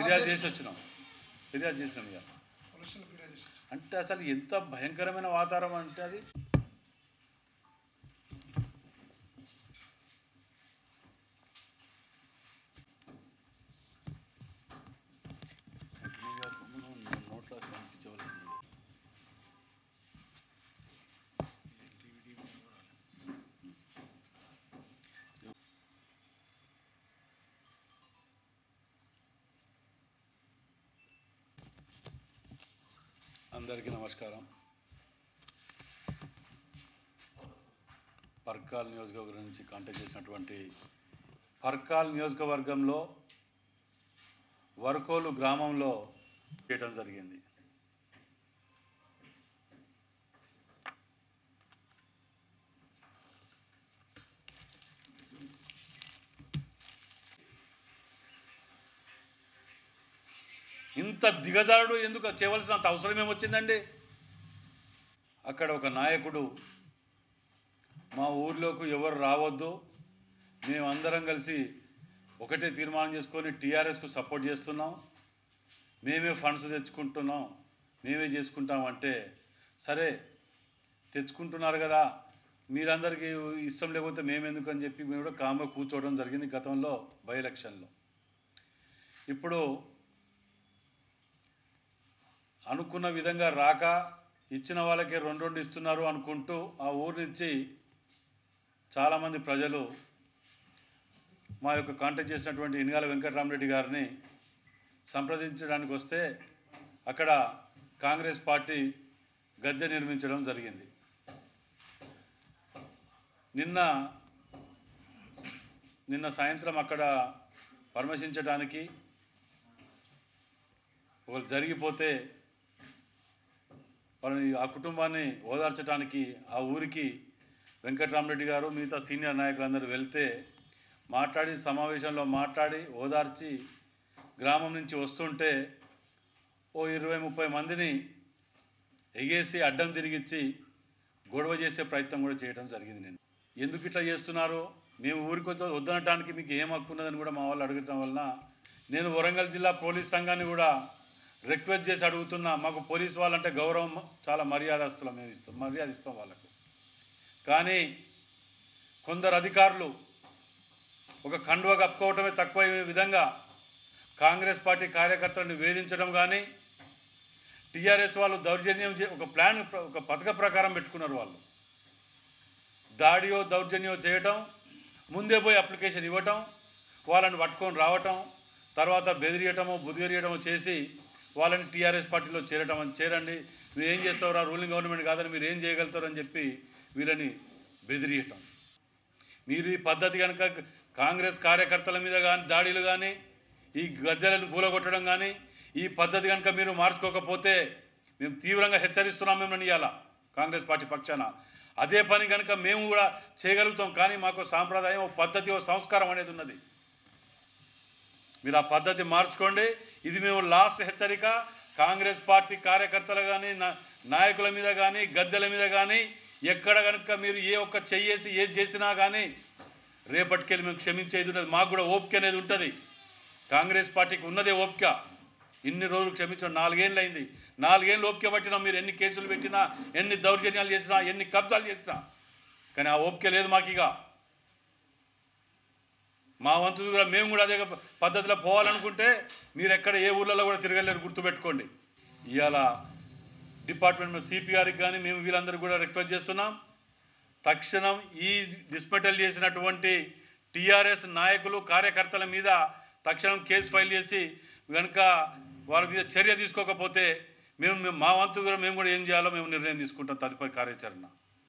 ఫిర్యాదు చేసి వచ్చినాం ఫిర్యాదు చేసినాం ఇక పోలీసులు ఫిర్యాదు చేశారు అంటే అసలు ఎంత భయంకరమైన వాతావరణం అంటే అది నోట్లో అసలు అనిపించవలసింది అందరికీ నమస్కారం పర్కాల్ నియోజకవర్గం నుంచి కాంటాక్ట్ చేసినటువంటి పర్కాల్ నియోజకవర్గంలో వరకోలు గ్రామంలో చేయటం జరిగింది ఇంత దిగజారుడు ఎందుకు చేయవలసినంత అవసరం ఏమొచ్చిందండి అక్కడ ఒక నాయకుడు మా ఊర్లోకి ఎవరు రావద్దు మేమందరం కలిసి ఒకటే తీర్మానం చేసుకొని టీఆర్ఎస్కు సపోర్ట్ చేస్తున్నాం మేమే ఫండ్స్ తెచ్చుకుంటున్నాం మేమే చేసుకుంటాం అంటే సరే తెచ్చుకుంటున్నారు కదా మీరందరికీ ఇష్టం లేకపోతే మేమెందుకు అని చెప్పి మేము కూడా కామ్గా కూర్చోవడం జరిగింది గతంలో బై ఎలక్షన్లో ఇప్పుడు అనుకున్న విధంగా రాక ఇచ్చిన వాళ్ళకే రెండు రెండు ఇస్తున్నారు అనుకుంటూ ఆ ఊరి నుంచి చాలామంది ప్రజలు మా యొక్క కాంటాక్ట్ చేసినటువంటి ఇనగాల వెంకటరామరెడ్డి గారిని సంప్రదించడానికి వస్తే అక్కడ కాంగ్రెస్ పార్టీ గద్దె నిర్మించడం జరిగింది నిన్న నిన్న సాయంత్రం అక్కడ పరామర్శించడానికి ఒకరు జరిగిపోతే వాళ్ళని ఆ కుటుంబాన్ని ఓదార్చడానికి ఆ ఊరికి వెంకటరామరెడ్డి గారు మిగతా సీనియర్ నాయకులందరూ వెళ్తే మాట్లాడి సమావేశంలో మాట్లాడి ఓదార్చి గ్రామం నుంచి వస్తుంటే ఓ ఇరవై ముప్పై మందిని ఎగేసి అడ్డం తిరిగిచ్చి గొడవ చేసే ప్రయత్నం కూడా చేయడం జరిగింది నేను ఎందుకు ఇట్లా చేస్తున్నారు మేము ఊరికి వద్ద- వద్దనటానికి మీకు ఏం హక్కు ఉన్నదని కూడా మా వాళ్ళు అడగటం వలన నేను వరంగల్ జిల్లా పోలీస్ సంఘాన్ని కూడా రిక్వెస్ట్ చేసి అడుగుతున్నా మాకు పోలీస్ వాళ్ళంటే గౌరవం చాలా మర్యాదస్తులం మేము ఇస్తాం మర్యాద ఇస్తాం వాళ్ళకు కానీ కొందరు అధికారులు ఒక కండువ కప్పుకోవటమే తక్కువ విధంగా కాంగ్రెస్ పార్టీ కార్యకర్తలను వేధించడం కానీ టీఆర్ఎస్ వాళ్ళు దౌర్జన్యం చే ఒక ప్లాన్ ప్ర- ఒక పథక ప్రకారం పెట్టుకున్నారు వాళ్ళు దాడియో దౌర్జన్యం చేయటం ముందే పోయి అప్లికేషన్ ఇవ్వటం వాళ్ళని పట్టుకొని రావటం తర్వాత బెదిరియటమో బుదిరియటమో చేసి వాళ్ళని టీఆర్ఎస్ పార్టీలో చేరటం అని చేరండి మీరు ఏం చేస్తారా రూలింగ్ గవర్నమెంట్ కాదని మీరు ఏం చేయగలుగుతారని చెప్పి వీళ్ళని బెదిరియటం మీరు ఈ పద్ధతి కనుక కాంగ్రెస్ కార్యకర్తల మీద కానీ దాడులు కానీ ఈ గద్దెలను కూలగొట్టడం కానీ ఈ పద్ధతి కనుక మీరు మార్చుకోకపోతే మేము తీవ్రంగా హెచ్చరిస్తున్నాం మిమ్మల్ని ఇవాళ కాంగ్రెస్ పార్టీ పక్షాన అదే పని కనుక మేము కూడా చేయగలుగుతాం కానీ మాకు సాంప్రదాయం ఓ పద్ధతి ఓ సంస్కారం అనేది ఉన్నది మీరు ఆ పద్ధతి మార్చుకోండి ఇది మేము లాస్ట్ హెచ్చరిక కాంగ్రెస్ పార్టీ కార్యకర్తలు కానీ నాయకుల మీద కానీ గద్దెల మీద కానీ ఎక్కడ కనుక మీరు ఏ ఒక్క చెయ్యేసి ఏది చేసినా కానీ రేపటికెళ్ళి మేము క్షమించేది ఉంటుంది మాకు కూడా ఓపిక అనేది ఉంటుంది కాంగ్రెస్ పార్టీకి ఉన్నదే ఓపిక ఇన్ని రోజులు క్షమించడం నాలుగేళ్ళు అయింది నాలుగేళ్ళు ఓపిక పట్టినా మీరు ఎన్ని కేసులు పెట్టినా ఎన్ని దౌర్జన్యాలు చేసినా ఎన్ని కబ్జాలు చేసినా కానీ ఆ ఓపిక లేదు మాకు ఇక మా వంతు కూడా మేము కూడా అదే పద్ధతిలో పోవాలనుకుంటే మీరు ఎక్కడ ఏ ఊర్లలో కూడా తిరగలేరు గుర్తుపెట్టుకోండి ఇవాళ డిపార్ట్మెంట్ సిపిఆర్కి కానీ మేము వీళ్ళందరూ కూడా రిక్వెస్ట్ చేస్తున్నాం తక్షణం ఈ డిస్మెటల్ చేసినటువంటి టీఆర్ఎస్ నాయకులు కార్యకర్తల మీద తక్షణం కేసు ఫైల్ చేసి కనుక వారి మీద చర్య తీసుకోకపోతే మేము మేము- మా వంతు కూడా మేము కూడా ఏం చేయాలో మేము నిర్ణయం తీసుకుంటాం తదుపరి కార్యాచరణ